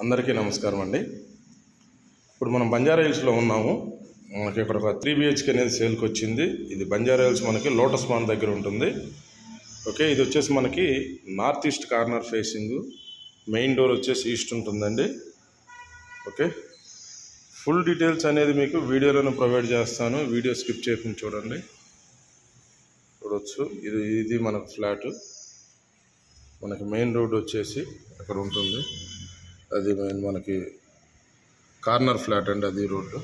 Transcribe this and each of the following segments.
అందరికీ నమస్కారం అండి ఇప్పుడు మనం బంజారా హిల్స్లో ఉన్నాము మనకి ఇక్కడ ఒక త్రీ బిహెచ్కే అనేది సేల్కి వచ్చింది ఇది బంజారా హిల్స్ మనకి లోటస్ పాండ్ దగ్గర ఉంటుంది ఓకే ఇది వచ్చేసి మనకి north east corner facing main door వచ్చేసి ఈస్ట్ ఉంటుందండి ఓకే ఫుల్ డీటెయిల్స్ అనేది మీకు వీడియోలోనే ప్రొవైడ్ చేస్తాను వీడియో స్కిప్ చేయకుండా చూడండి చూడొచ్చు ఇది ఇది మనకు ఫ్లాట్ మనకి మెయిన్ రోడ్ వచ్చేసి అక్కడ ఉంటుంది అది మెయిన్ మనకి కార్నర్ ఫ్లాట్ అండి అది రోడ్డు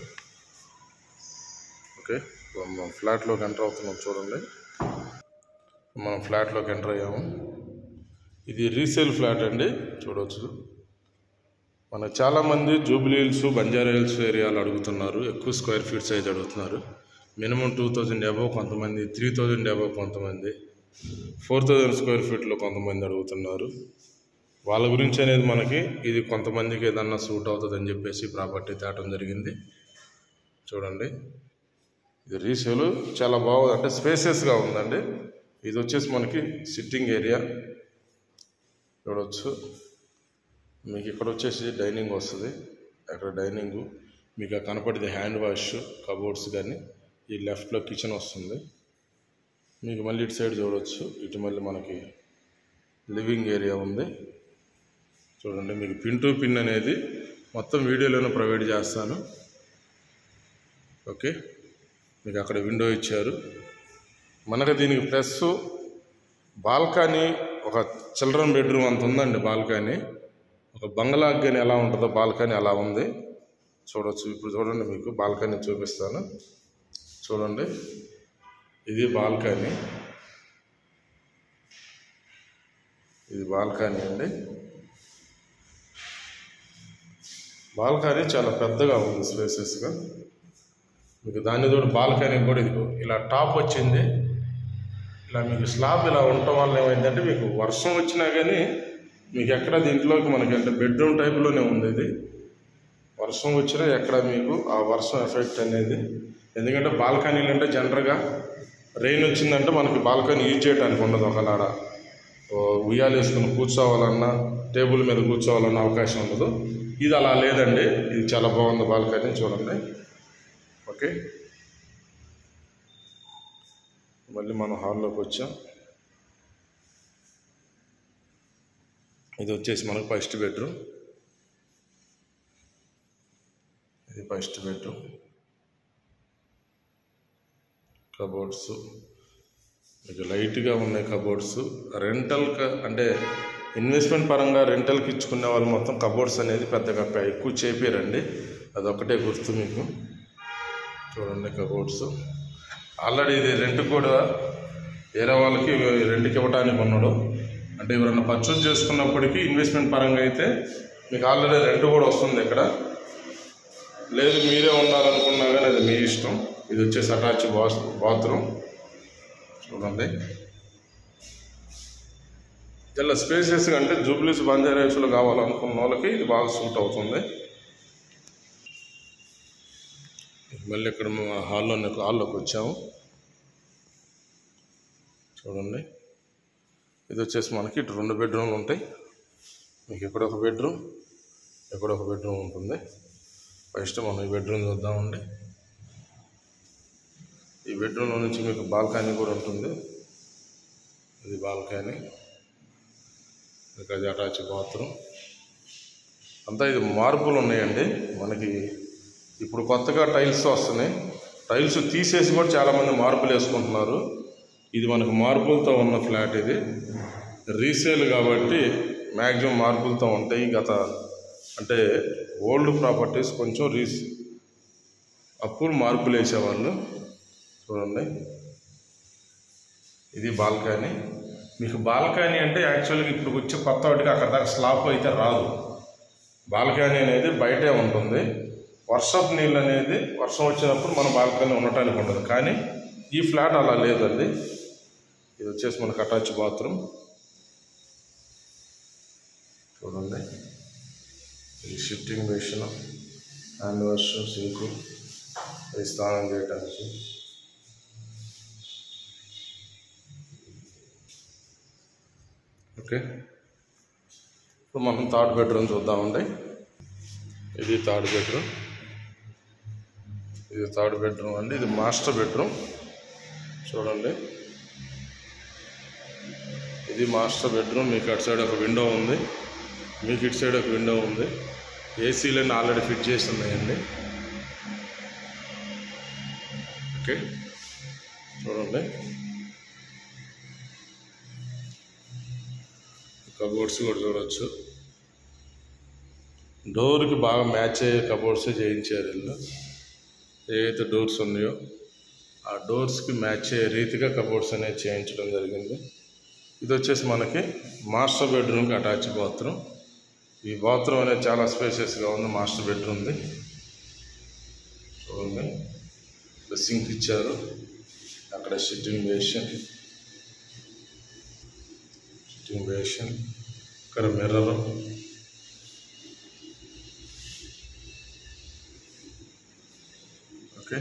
ఓకే ఇప్పుడు మనం ఫ్లాట్లోకి ఎంటర్ అవుతున్నాం చూడండి మనం ఫ్లాట్లోకి ఎంటర్ అయ్యాము ఇది రీసేల్ ఫ్లాట్ అండి చూడవచ్చు మనకు చాలామంది జూబ్లీ హిల్స్ బంజారా హిల్స్ ఏరియాలో అడుగుతున్నారు ఎక్కువ స్క్వేర్ ఫీట్ సైజ్ అడుగుతున్నారు మినిమం టూ థౌజండ్ అబవ్ కొంతమంది త్రీ థౌజండ్ అబవ్ కొంతమంది ఫోర్ థౌజండ్ స్క్వేర్ ఫీట్లో కొంతమంది అడుగుతున్నారు వాళ్ళ గురించి అనేది మనకి ఇది కొంతమందికి ఏదన్నా సూట్ అవుతుందని చెప్పేసి ప్రాపర్టీ తేవటం జరిగింది చూడండి ఇది రీసేల్ చాలా బాగుంది అంటే స్పేసెస్గా ఉందండి ఇది వచ్చేసి మనకి సిట్టింగ్ ఏరియా చూడవచ్చు మీకు ఇక్కడ వచ్చేసి డైనింగ్ వస్తుంది అక్కడ డైనింగ్ మీకు ఆ కనపడేది హ్యాండ్ వాష్ కబోర్డ్స్ కానీ ఈ లెఫ్ట్లో కిచెన్ వస్తుంది మీకు మళ్ళీ ఇటు సైడ్ చూడవచ్చు ఇటు మళ్ళీ మనకి లివింగ్ ఏరియా ఉంది చూడండి మీకు పిన్ టు పిన్ అనేది మొత్తం వీడియోలోనే ప్రొవైడ్ చేస్తాను ఓకే మీకు అక్కడ విండో ఇచ్చారు మనకు దీనికి ప్లస్ బాల్కనీ ఒక చిల్డ్రన్ బెడ్రూమ్ అంత ఉందండి బాల్కనీ ఒక బంగ్లాకి కానీ ఎలా ఉంటుందో బాల్కనీ అలా ఉంది చూడవచ్చు ఇప్పుడు చూడండి మీకు బాల్కనీ చూపిస్తాను చూడండి ఇది బాల్కనీ ఇది బాల్కనీ అండి బాల్కనీ చాలా పెద్దగా ఉంది స్పేసెస్గా మీకు దాని తోడు బాల్కనీ కూడా ఇదిగో ఇలా టాప్ వచ్చింది ఇలా మీకు స్లాబ్ ఇలా ఉండటం వల్ల ఏమైందంటే మీకు వర్షం వచ్చినా కానీ మీకు ఎక్కడ దీంట్లోకి మనకి అంటే బెడ్రూమ్ టైప్లోనే ఉంది ఇది వర్షం వచ్చినా ఎక్కడ మీకు ఆ వర్షం ఎఫెక్ట్ అనేది ఎందుకంటే బాల్కనీలు అంటే జనరల్గా రెయిన్ వచ్చిందంటే మనకి బాల్కనీ యూజ్ చేయడానికి ఉండదు ఒకలాడ ఓ ఉయ్యాలు వేసుకుని కూర్చోవాలన్నా టేబుల్ మీద కూర్చోవాలన్న అవకాశం ఉండదు ఇది అలా లేదండి ఇది చాలా బాగుంది బాల్కనీ చూడండి ఓకే మళ్ళీ మనం హాల్లోకి వచ్చాం ఇది వచ్చేసి మనకు ఫస్ట్ బెడ్రూమ్ ఇది ఫస్ట్ బెడ్రూమ్ కబోర్డ్స్ మీకు లైట్గా ఉన్నాయి కబోర్డ్స్ రెంటల్ అంటే ఇన్వెస్ట్మెంట్ పరంగా రెంటల్కి ఇచ్చుకునే వాళ్ళు మొత్తం కబోర్డ్స్ అనేది పెద్దగా పె- ఎక్కువ చేపారండి అదొక్కటే గుర్తు మీకు చూడండి కబోర్డ్స్ ఆల్రెడీ ఇది రెంట్ కూడా వేరే వాళ్ళకి రెంట్కి ఇవ్వడానికి ఉన్నాడు అంటే ఎవరైనా పర్చేజ్ చేసుకున్నప్పటికీ ఇన్వెస్ట్మెంట్ పరంగా అయితే మీకు ఆల్రెడీ రెంట్ కూడా వస్తుంది ఇక్కడ లేదు మీరే ఉండాలనుకున్నా కానీ అది మీ ఇష్టం ఇది వచ్చేసి అటాచ్ బాత్ బాత్రూమ్ చూడండి ఇలా స్పేసెస్గా అంటే జూబ్లీస్ బంజారా హిల్స్లో కావాలనుకున్న వాళ్ళకి ఇది బాగా సూట్ అవుతుంది మళ్ళీ ఇక్కడ మేము హాల్లో హాల్లోకి వచ్చాము చూడండి ఇది వచ్చేసి మనకి ఇటు రెండు బెడ్రూమ్లు ఉంటాయి మీకు ఇక్కడ ఒక బెడ్రూమ్ ఇక్కడ ఒక బెడ్రూమ్ ఉంటుంది ఫస్ట్ మనం ఈ బెడ్రూమ్ చూద్దామండి ఈ బెడ్రూమ్లో నుంచి మీకు బాల్కనీ కూడా ఉంటుంది ఇది బాల్కనీ ఇక అది అటాచ్ బాత్రూమ్ అంతా ఇది మార్పులు ఉన్నాయండి మనకి ఇప్పుడు కొత్తగా టైల్స్ వస్తున్నాయి టైల్స్ తీసేసి కూడా చాలామంది మార్పులు వేసుకుంటున్నారు ఇది మనకు మార్పులతో ఉన్న ఫ్లాట్ ఇది రీసేల్ కాబట్టి మ్యాక్సిమం మార్పులతో ఉంటాయి గత అంటే ఓల్డ్ ప్రాపర్టీస్ కొంచెం రీస్ అప్పుడు మార్పులు వేసేవాళ్ళు చూడండి ఇది బాల్కనీ మీకు బాల్కనీ అంటే యాక్చువల్గా ఇప్పుడు వచ్చే కొత్త వాటికి అక్కడ దాకా స్లాబ్ అయితే రాదు బాల్కనీ అనేది బయటే ఉంటుంది వర్షపు నీళ్ళు అనేది వర్షం వచ్చినప్పుడు మన బాల్కనీ ఉండటానికి ఉండదు కానీ ఈ ఫ్లాట్ అలా లేదండి ఇది వచ్చేసి మనకు అటాచ్ బాత్రూమ్ చూడండి ఇది shifting machine hand wash sink ఇది స్నానం చేయడానికి ఓకే ఇప్పుడు మనం థర్డ్ బెడ్రూమ్ చూద్దామండి ఇది థర్డ్ బెడ్రూమ్ ఇది థర్డ్ బెడ్రూమ్ అండి ఇది మాస్టర్ బెడ్రూమ్ చూడండి ఇది మాస్టర్ బెడ్రూమ్ మీకు అటు సైడ్ ఒక విండో ఉంది మీకు ఇటు సైడ్ ఒక విండో ఉంది ఏసీలన్నీ ఆల్రెడీ ఫిట్ చేసి ఉన్నాయండి ఓకే చూడండి కబోర్డ్స్ కూడా చూడవచ్చు డోర్కి బాగా మ్యాచ్ అయ్యే కబోర్డ్స్ చేయించారు ఇల్లు ఏవైతే డోర్స్ ఉన్నాయో ఆ డోర్స్కి మ్యాచ్ అయ్యే రీతిగా కబోర్డ్స్ అనేది చేయించడం జరిగింది ఇది వచ్చేసి మనకి మాస్టర్ బెడ్రూమ్కి అటాచ్ బాత్రూమ్ ఈ బాత్రూమ్ అనేది చాలా స్పేషియస్గా ఉంది మాస్టర్ బెడ్రూమ్ది చూడండి ఇక్కడ సింక్ ఇచ్చారు అక్కడ సిట్టింగ్ బేషన్ సిట్టింగ్ బేషన్ ఇక్కడ మిర్రర్ ఓకే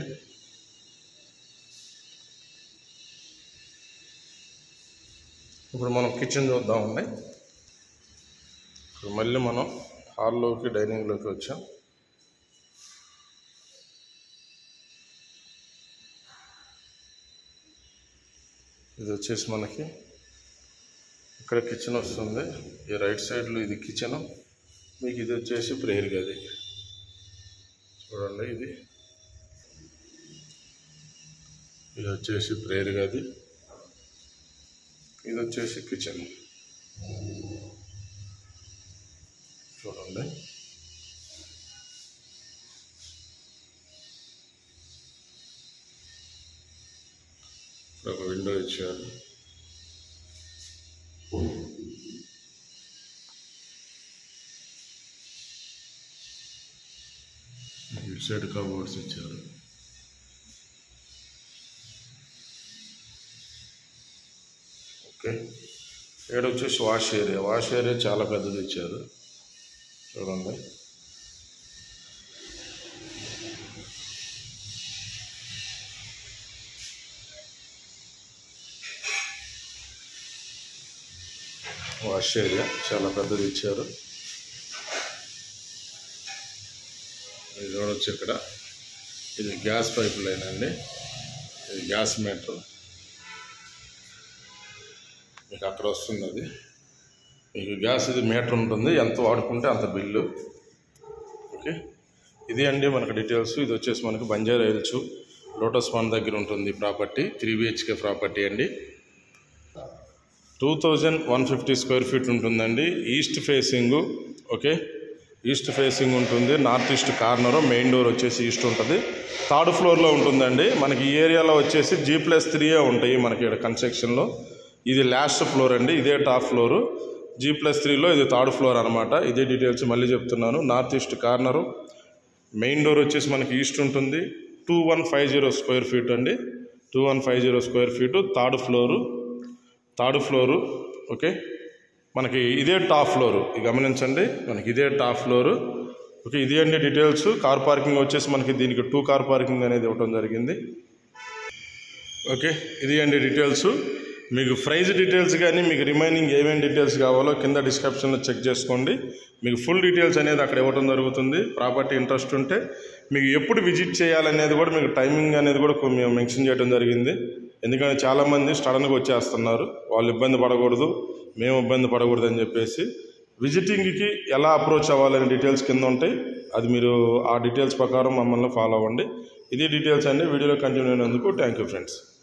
ఇప్పుడు మనం కిచెన్ చూద్దామండి ఇప్పుడు మళ్ళీ మనం హాల్లోకి డైనింగ్లోకి వచ్చాం ఇది వచ్చేసి మనకి ఇక్కడ కిచెన్ వస్తుంది ఈ రైట్ సైడ్లో ఇది కిచెన్ మీకు ఇది వచ్చేసి ప్రేయర్ గది చూడండి ఇది ఇది వచ్చేసి ప్రేయర్ గది ఇది వచ్చేసి కిచెన్ చూడండి ఇక్కడ ఒక విండో ఇచ్చారు ఇటు సైడ్ కబోర్డ్స్ ఇచ్చారు ఓకే ఇక్కడ వచ్చేసి వాష్ ఏరియా వాష్ ఏరియా చాలా పెద్దది ఇచ్చారు చూడండి వాష్ ఏరియా చాలా పెద్దది ఇచ్చారు ఇది చూడొచ్చు ఇక్కడ ఇది గ్యాస్ పైప్ లైన్ అండి ఇది గ్యాస్ మీటర్ మీకు అక్కడ వస్తుంది అది మీకు గ్యాస్ ఇది మీటర్ ఉంటుంది ఎంత వాడుకుంటే అంత బిల్లు ఓకే ఇది అండి మనకు డీటెయిల్స్ ఇది వచ్చేసి మనకు బంజారా హిల్స్ లోటస్ పాండ్ దగ్గర ఉంటుంది ప్రాపర్టీ త్రీ బిహెచ్కే ప్రాపర్టీ అండి two thousand one fifty square feet ఉంటుందండి east facing okay east facing ఉంటుంది north east corner main door వచ్చేసి ఈస్ట్ ఉంటుంది థర్డ్ ఫ్లోర్లో ఉంటుందండి మనకి ఈ ఏరియాలో వచ్చేసి జీ ప్లస్ త్రీయే ఉంటాయి మనకి ఇక్కడ కన్స్ట్రక్షన్లో ఇది లాస్ట్ ఫ్లోర్ అండి ఇదే టాప్ ఫ్లోరు జీ ప్లస్ త్రీలో ఇది థర్డ్ ఫ్లోర్ అనమాట ఇదే డీటెయిల్స్ మళ్ళీ చెప్తున్నాను north east corner main door వచ్చేసి మనకి ఈస్ట్ ఉంటుంది two one five zero square feet అండి two one five zero square feet third floor third floor okay మనకి ఇదే టాప్ ఫ్లోరు ఇది గమనించండి మనకి ఇదే టాప్ ఫ్లోరు ఓకే ఇది అండి డీటెయిల్స్ కార్ పార్కింగ్ వచ్చేసి మనకి దీనికి టూ కార్ పార్కింగ్ అనేది ఇవ్వడం జరిగింది ఓకే ఇది అండి డీటెయిల్స్ మీకు ప్రైజ్ డీటెయిల్స్ కానీ మీకు రిమైనింగ్ ఏమేమి డీటెయిల్స్ కావాలో కింద డిస్క్రిప్షన్లో చెక్ చేసుకోండి మీకు ఫుల్ డీటెయిల్స్ అనేది అక్కడ ఇవ్వడం జరుగుతుంది ప్రాపర్టీ ఇంట్రెస్ట్ ఉంటే మీకు ఎప్పుడు విజిట్ చేయాలనేది కూడా మీకు టైమింగ్ అనేది కూడా కొ- మేము మెన్షన్ చేయడం జరిగింది ఎందుకంటే చాలామంది సడన్గా వచ్చేస్తున్నారు వాళ్ళు ఇబ్బంది పడకూడదు మేము ఇబ్బంది పడకూడదు అని చెప్పేసి విజిటింగ్కి ఎలా అప్రోచ్ అవ్వాలనే డీటెయిల్స్ కింద ఉంటాయి అది మీరు ఆ డీటెయిల్స్ ప్రకారం మమ్మల్ని ఫాలో అవ్వండి ఇది డీటెయిల్స్ అండి వీడియోలో కంటిన్యూ అయినందుకు థ్యాంక్ యూ ఫ్రెండ్స్